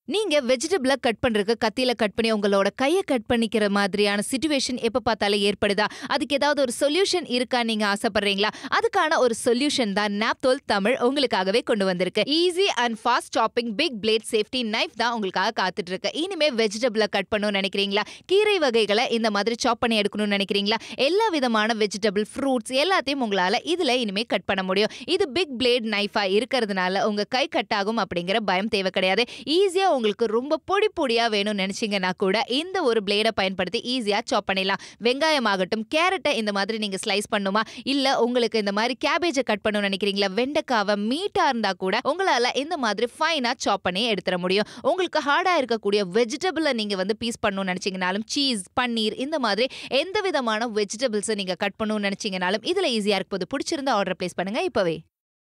நீங்க வெஜிடபிள கட் பண்றதுக்கு கத்தியில கட் பண்ணி உங்களோட கைய கட் பண்ணிக்கிற மாதிரியான சிச்சுவேஷன் எப்ப பார்த்தாலும் ஏற்படுதா? அதுக்கு ஏதாவது ஒரு சொல்யூஷன் இருக்கான்னு நீங்க ஆசைப்படுறீங்களா? அதுக்கான ஒரு சொல்யூஷன் தான் நாப்தோல் தமிழ் உங்களுக்காகவே கொண்டு வந்திருக்கு. Easy and fast chopping big blade safety knife தான் உங்களுக்காக காத்துட்டு இருக்கு. இனிமே வெஜிடபிள கட் பண்ணணும்னு நினைக்கிறீங்களா? கீரை வகைகளை இந்த மாதிரி சாப் பண்ணி எடுக்கணும்னு நினைக்கிறீங்களா? எல்லா விதமான வெஜிடபிள், ஃப்ரூட்ஸ் எல்லாத்தையும் உங்களால இதுல இனிமே கட் பண்ண முடியும். இது பிக் பிளேட் நைஃபா இருக்கிறதுனால உங்க கை கட் ஆகும் அப்படிங்கிற பயம் தேவை கிடையாது. ஈஸியா உங்களுக்கு ரொம்ப பொடி பொடியா வேணும்னு நினைச்சீங்கன்னா கூட இந்த ஒரு பிளேட பயன்படுத்தி ஈஸியா சாப் பண்ணிடலாம். வெங்காயம் ஆகட்டும், கேரட்ட இந்த மாதிரி நீங்க ஸ்லைஸ் பண்ணணுமா? இல்ல உங்களுக்கு இந்த மாதிரி கேபேஜ கட் பண்ணணும்னு நினைக்கிறீங்களா? வெண்டைக்காவ மீட்டா இருந்தா கூட உங்களால இந்த மாதிரி ஃபைனா சாப் பண்ணி எடுத்துற முடியும். உங்களுக்கு ஹார்டா இருக்கக்கூடிய வெஜிடபிள நீங்க வந்து பீஸ் பண்ணணும்னு நினைச்சீங்கனாலும் சீஸ், பன்னீர் இந்த மாதிரி எந்த விதமான வெஜிடபிள்ஸ நீங்க கட் பண்ணணும்னு நினைச்சீங்கனாலும் இதுல ஈஸியா இருக்க போது. பிடிச்சிருந்தா ஆர்டர் பிளேஸ் பண்ணுங்க இப்பவே.